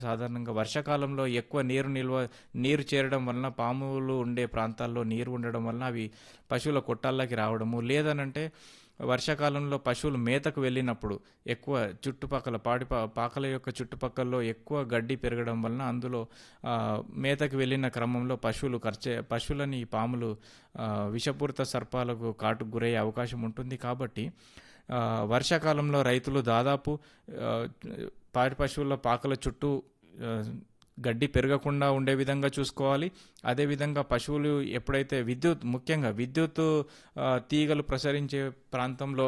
సాధారణంగా వర్షాకాలంలో ఎక్కువ నీరు నిల్వ నీరు చేరడం వలన పాములు ఉండే ప్రాంతాల్లో నీరు ఉండడం వలన అవి పశువుల కొట్టాల్లోకి రావడము లేదనంటే వర్షాకాలంలో పశువులు మేతకు వెళ్ళినప్పుడు ఎక్కువ చుట్టుపక్కల పాడి పా- పాకల యొక్క చుట్టుపక్కల్లో ఎక్కువ గడ్డి పెరగడం వలన అందులో ఆ, మేతకు వెళ్ళిన క్రమంలో పశువులు ఖర్చే పశువులని ఈ పాములు ఆ, విషపూరిత సర్పాలకు కాటుకు గురయ్యే అవకాశం ఉంటుంది కాబట్టి ఆ, వర్షాకాలంలో రైతులు దాదాపు ఆ, పాడి పశువుల పాకల చుట్టూ ఆ, గడ్డి పెరగకుండా ఉండే విధంగా చూసుకోవాలి అదేవిధంగా పశువులు ఎప్పుడైతే విద్యుత్ ముఖ్యంగా విద్యుత్ ఆ, తీగలు ప్రసరించే ప్రాంతంలో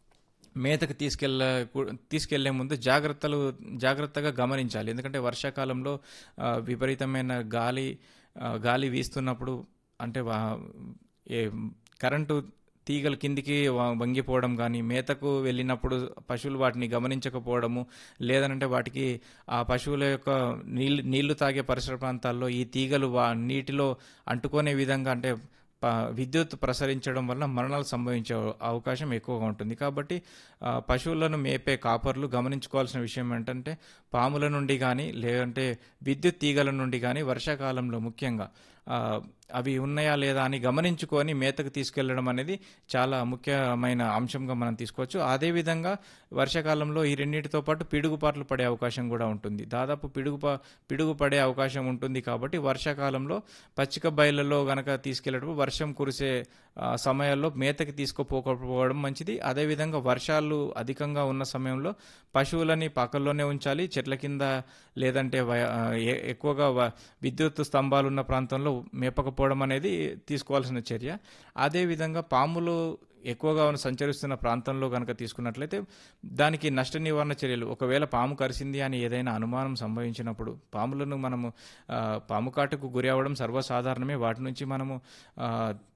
మేతకు తీసుకెళ్ళ తీసుకెళ్లే ముందు జాగ్రత్తలు జాగ్రత్తగా గమనించాలి ఎందుకంటే వర్షాకాలంలో ఆ, విపరీతమైన గాలి ఆ, గాలి వీస్తున్నప్పుడు అంటే వా- ఏ కరెంటు తీగలు కిందికి వ- వంగిపోవడం కానీ మేతకు వెళ్ళినప్పుడు పశువులు వాటిని గమనించకపోవడము లేదనంటే వాటికి ఆ పశువుల యొక్క నీళ్ళు నీళ్లు తాగే పరిసర ప్రాంతాల్లో ఈ తీగలు వా నీటిలో అంటుకునే విధంగా అంటే ప- విద్యుత్ ప్రసరించడం వల్ల మరణాలు సంభవించే అవకాశం ఎక్కువగా ఉంటుంది కాబట్టి ఆ, పశువులను మేపే కాపర్లు గమనించుకోవాల్సిన విషయం ఏంటంటే పాముల నుండి కానీ లేదంటే విద్యుత్ తీగల నుండి కానీ వర్షాకాలంలో ముఖ్యంగా ఆ, అవి ఉన్నాయా లేదా అని గమనించుకొని మేతకు తీసుకెళ్లడం అనేది చాలా ముఖ్యమైన అంశంగా మనం తీసుకోవచ్చు అదేవిధంగా వర్షాకాలంలో ఈ రెండింటితో పాటు పిడుగుపాట్లు పడే అవకాశం కూడా ఉంటుంది దాదాపు పిడుగు ప- పిడుగు పడే అవకాశం ఉంటుంది కాబట్టి వర్షాకాలంలో పచ్చిక బయళ్ళలో గనక తీసుకెళ్ళేటప్పుడు వర్షం కురిసే ఆ, సమయాల్లో మేతకి తీసుకుపోకపోవడం మంచిది అదేవిధంగా వర్షాలు అధికంగా ఉన్న సమయంలో పశువులని పక్కల్లోనే ఉంచాలి చెట్ల కింద లేదంటే వ- ఆ, ఎ- ఎక్కువగా వ- విద్యుత్ స్తంభాలు ఉన్న ప్రాంతంలో మేపకపోవడం అనేది తీసుకోవాల్సిన చర్య అదేవిధంగా పాములు ఎక్కువగా ఉన్న సంచరిస్తున్న ప్రాంతంలో కనుక తీసుకున్నట్లయితే దానికి నష్ట నివారణ చర్యలు ఒకవేళ పాము కరిసింది అని ఏదైనా అనుమానం సంభవించినప్పుడు పాములను మనము ఆ, పాము కాటుకు గురి అవ్వడం సర్వసాధారణమే వాటి నుంచి మనము ఆ,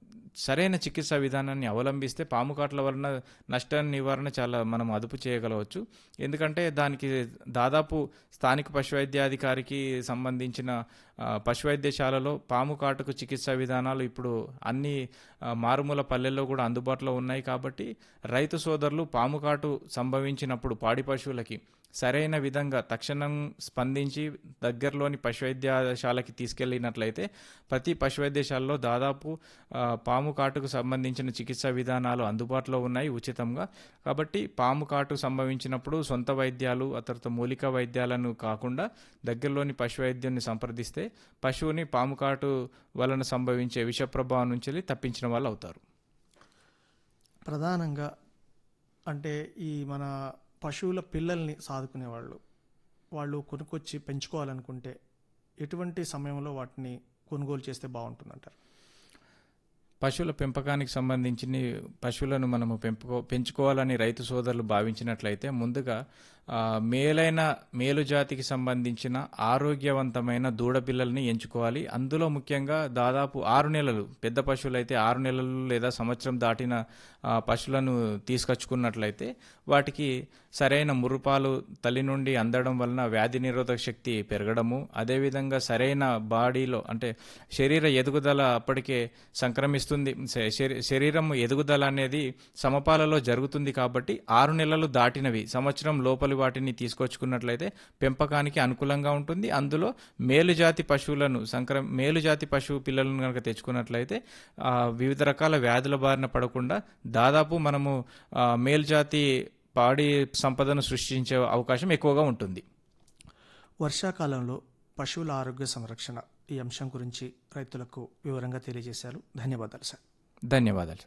సరైన చికిత్సా విధానాన్ని అవలంబిస్తే పాము కాట్ల వలన నష్ట నివారణ చాలా మనం అదుపు చేయగలవచ్చు ఎందుకంటే దానికి దాదాపు స్థానిక పశువైద్యాధికారికి సంబంధించిన ఆ, పశువైద్యశాలలో పాము కాటుకు చికిత్సా విధానాలు ఇప్పుడు అన్ని ఆ, మారుమూల పల్లెల్లో కూడా అందుబాటులో ఉన్నాయి కాబట్టి రైతు సోదరులు పాము కాటు సంభవించినప్పుడు పాడి పశువులకి సరైన విధంగా తక్షణం స్పందించి దగ్గరలోని పశువైద్యశాలకి తీసుకెళ్ళినట్లయితే ప్రతి పశువైద్యశాలలో దాదాపు ఆ, పాము కాటుకు సంబంధించిన చికిత్సా విధానాలు అందుబాటులో ఉన్నాయి ఉచితంగా కాబట్టి పాము కాటు సంభవించినప్పుడు సొంత వైద్యాలు ఆ తర్వాత మూలిక వైద్యాలను కాకుండా దగ్గరలోని పశువైద్యుని సంప్రదిస్తే పశువుని పాము కాటు వలన సంభవించే విష ప్రభావం నుంచి తప్పించిన వాళ్ళు అవుతారు ప్రధానంగా అంటే ఈ మన పశువుల పిల్లల్ని సాదుకునే వాళ్ళు వాళ్ళు కొనుక్కొచ్చి పెంచుకోవాలనుకుంటే ఎటువంటి సమయంలో వాటిని కొనుగోలు చేస్తే బాగుంటుందంటారు పశువుల పెంపకానికి సంబంధించిన పశువులను మనము పెంపుకో పెంచుకోవాలని రైతు సోదరులు భావించినట్లయితే ముందుగా ఆ, మేలైన మేలు జాతికి సంబంధించిన ఆరోగ్యవంతమైన దూడ పిల్లల్ని ఎంచుకోవాలి అందులో ముఖ్యంగా దాదాపు ఆరు నెలలు పెద్ద పశువులు అయితే ఆరు నెలలు లేదా సంవత్సరం దాటిన ఆ, పశువులను తీసుకొచ్చుకున్నట్లయితే వాటికి సరైన మురుపాలు తల్లి నుండి అందడం వలన వ్యాధి నిరోధక శక్తి పెరగడము అదేవిధంగా సరైన బాడీలో అంటే శరీర ఎదుగుదల అప్పటికే సంక్రమిస్తుంది శ- శరీ- శరీరం ఎదుగుదల అనేది సమపాలలో జరుగుతుంది కాబట్టి ఆరు నెలలు దాటినవి సంవత్సరం లోపలి వాటిని తీసుకొచ్చుకున్నట్లయితే పెంపకానికి అనుకూలంగా ఉంటుంది అందులో మేలుజాతి పశువులను సంక్ర మేలుజాతి పశువు పిల్లలను కనుక తెచ్చుకున్నట్లయితే ఆ, వివిధ రకాల వ్యాధుల బారిన పడకుండా దాదాపు మనము ఆ, మేలుజాతి పాడి సంపదను సృష్టించే అవకాశం ఎక్కువగా ఉంటుంది వర్షాకాలంలో పశువుల ఆరోగ్య సంరక్షణ ఈ అంశం గురించి రైతులకు వివరంగా తెలియజేశారు ధన్యవాదాలు సార్ ధన్యవాదాలు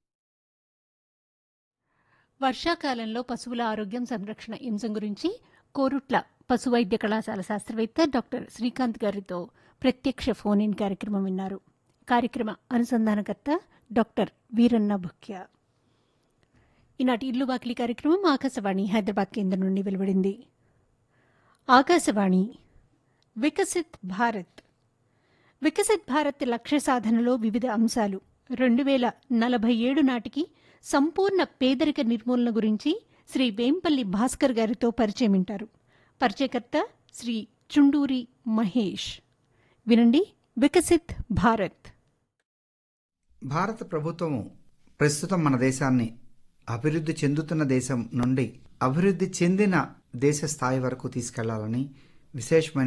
వర్షాకాలంలో పశువుల ఆరోగ్యం సంరక్షణ అంశం గురించి కోరుట్ల పశు వైద్య కళాశాల శాస్త్రవేత్త డాక్టర్ శ్రీకాంత్ గారితో ప్రత్యక్ష ఫోన్ ఇన్ కార్యక్రమం విన్నారు కార్యక్రమ అనుసంధానకర్త డాక్టర్ వీరన్న భుక్య ఈనాటి ఇల్లు వాకిలి కార్యక్రమం ఆకాశవాణి హైదరాబాద్ కేంద్రం నుండి వెలువడింది ఆకాశవాణి వికసిత్ భారత్ వికసిత్ భారత్ లక్ష్య సాధనలో వివిధ అంశాలు రెండు వేల నలభై ఏడు నాటికి సంపూర్ణ పేదరిక నిర్మూలన గురించి శ్రీ వేంపల్లి భాస్కర్ గారితో పరిచయం వింటారు పరిచయకర్త శ్రీ చుండూరి మహేష్ వినండి వికసిత్ భారత్ భారత ప్రభుత్వం ప్రస్తుతం మన దేశాన్ని అభివృద్ధి చెందుతున్న దేశం నుండి అభివృద్ధి చెందిన దేశ స్థాయి వరకు తీసుకెళ్లాలని విశేషమైన